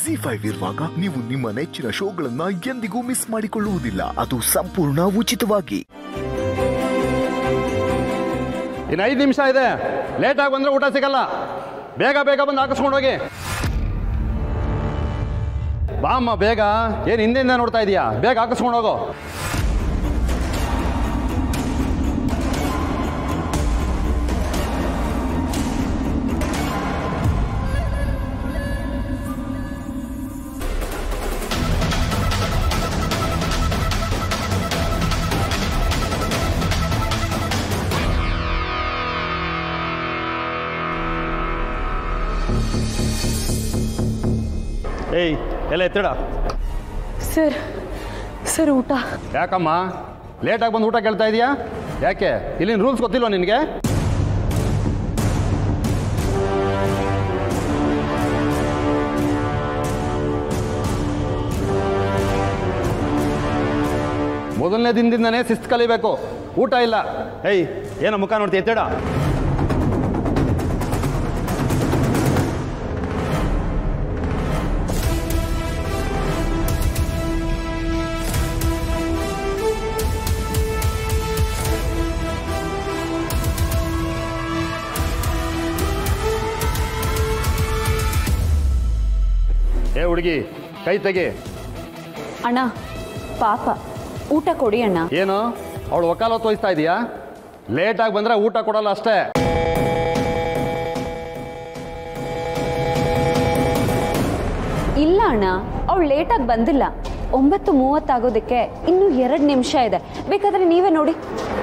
G five ಇರುವಾಗ ನೀವು ನಿಮ್ಮ ನೆಚ್ಚಿನ ಶೋಗಳನ್ನ ಎಂದಿಗೂ ಮಿಸ್ ಮಾಡಿಕೊಳ್ಳುವುದಿಲ್ಲ ಅದು ಸಂಪೂರ್ಣ ಉಚಿತವಾಗಿ ಇನ್ನು ಐದು ನಿಮಿಷ ಇದೆ ಲೇಟಾಗಿ ಬಂದರೆ ಊಟ ಸಿಗಲ್ಲ ಬೇಗ ಬೇಗ ಬಂದು ಹಾಕಿಸ್ಕೊಂಡು ಹೋಗಿ ಬಾ ಅಮ್ಮ ಬೇಗ ಏನು ಹಿಂದೆಯಿಂದ ನೋಡ್ತಾ ಇದೀಯಾ ಬೇಗ ಹಾಕಿಸ್ಕೊಂಡು ಹೋಗೋ ಏಯ್ ಎಲ್ಲ ಎತ್ತಿಡ ಸರ್ ಸರ್ ಊಟ ಯಾಕಮ್ಮ ಲೇಟಾಗಿ ಬಂದು ಊಟ ಕೇಳ್ತಾ ಇದೀಯಾ ಯಾಕೆ ಇಲ್ಲಿನ ರೂಲ್ಸ್ ಗೊತ್ತಿಲ್ವಾ ನಿನಗೆ ಮೊದಲನೇ ದಿನದಿಂದನೇ ಶಿಸ್ತು ಕಲಿಬೇಕು ಊಟ ಇಲ್ಲ ಏಯ್ ಏನೋ ಮುಖ ನೋಡ್ತಿ ಎತ್ತೇಡ ಏ ಹುಡುಗಿ ಕೈ ತೆಗಿ ಅಣ್ಣ ಪಾಪ ಊಟ ಕೊಡಿ ಅಣ್ಣ ಏನು ಅವಳು ವಕಾಲತ್ತು ವಹಿಸ್ತಾ ಇದೀಯಾ ಲೇಟಾಗಿ ಬಂದರೆ ಊಟ ಕೊಡಲ್ಲ ಅಷ್ಟೇ ಇಲ್ಲ ಅಣ್ಣ ಅವಳು ಲೇಟಾಗಿ ಬಂದಿಲ್ಲ ಒಂಬತ್ತು ಮೂವತ್ತಾಗೋದಕ್ಕೆ ಇನ್ನೂ ಎರಡು ನಿಮಿಷ ಇದೆ ಬೇಕಾದ್ರೆ ನೀವೇ ನೋಡಿ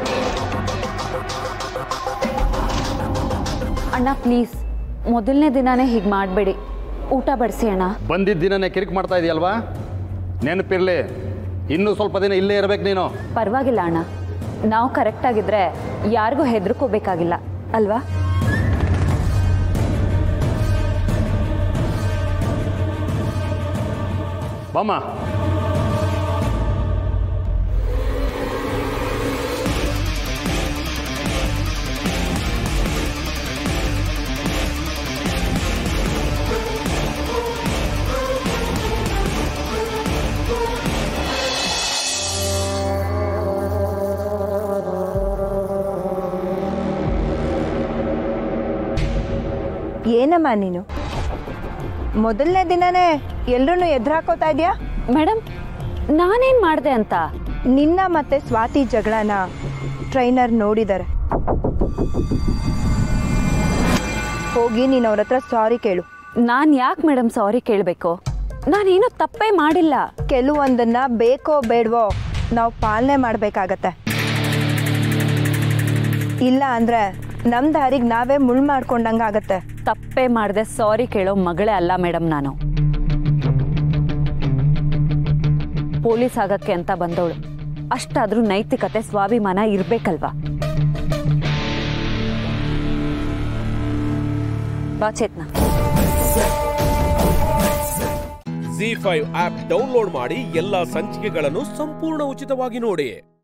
ಅಣ್ಣ ಪ್ಲೀಸ್ ಮೊದಲನೇ ದಿನಾನೇ ಹೀಗೆ ಮಾಡಬೇಡಿ ಊಟ ಬಡಿಸಿ ಅಣ್ಣ ಬಂದಿದ್ದ ದಿನನೇ ಕಿರಿಕ್ ಮಾಡ್ತಾ ಇದೆಯಲ್ವಾ ನೆನಪಿರ್ಲಿ ಇನ್ನೂ ಸ್ವಲ್ಪ ದಿನ ಇಲ್ಲೇ ಇರ್ಬೇಕು ನೀನು ಪರವಾಗಿಲ್ಲ ಅಣ್ಣ ನಾವು ಕರೆಕ್ಟಾಗಿದ್ರೆ ಯಾರಿಗೂ ಹೆದರ್ಕೋಬೇಕಾಗಿಲ್ಲ ಅಲ್ವಾ ಬಾಮ್ಮ ಏನಮ್ಮ ನೀನು ಮೊದಲನೇ ದಿನನೇ ಎಲ್ರೂ ಎದುರಾಕೋತಾ ಇದೆಯಾ ಮೇಡಮ್ ನಾನೇನು ಮಾಡಿದೆ ಅಂತ ನಿನ್ನ ಮತ್ತೆ ಸ್ವಾತಿ ಜಗಳನ ಟ್ರೈನರ್ ನೋಡಿದ್ದಾರೆ ಹೋಗಿ ನೀನು ಅವ್ರ ಹತ್ರ ಸಾರಿ ಕೇಳು ನಾನು ಯಾಕೆ ಮೇಡಮ್ ಸಾರಿ ಕೇಳಬೇಕು ನಾನೇನು ತಪ್ಪೇ ಮಾಡಿಲ್ಲ ಕೆಲವೊಂದನ್ನ ಬೇಕೋ ಬೇಡವೋ ನಾವು ಪಾಲನೆ ಮಾಡಬೇಕಾಗತ್ತೆ ಇಲ್ಲ ಅಂದ್ರೆ ನಮ್ಮ ದಾರಿಗೆ ನಾವೇ ಮುಳ್ ಮಾಡ್ಕೊಂಡಂಗಾಗತ್ತೆ ತಪ್ಪೇ ಮಾಡಿದೆ ಸಾರಿ ಕೇಳೋ ಮಗಳೇ ಅಲ್ಲ ಮೇಡಮ್ ನಾನು ಪೊಲೀಸ್ ಆಗಕ್ಕೆ ಅಂತ ಬಂದವಳು ಅಷ್ಟಾದ್ರೂ ನೈತಿಕತೆ ಸ್ವಾಭಿಮಾನ ಇರ್ಬೇಕಲ್ವಾ ಬಾ Chetna Zee five app download ಮಾಡಿ ಎಲ್ಲಾ ಸಂಚಿಕೆಗಳನ್ನು ಸಂಪೂರ್ಣ ಉಚಿತವಾಗಿ ನೋಡಿ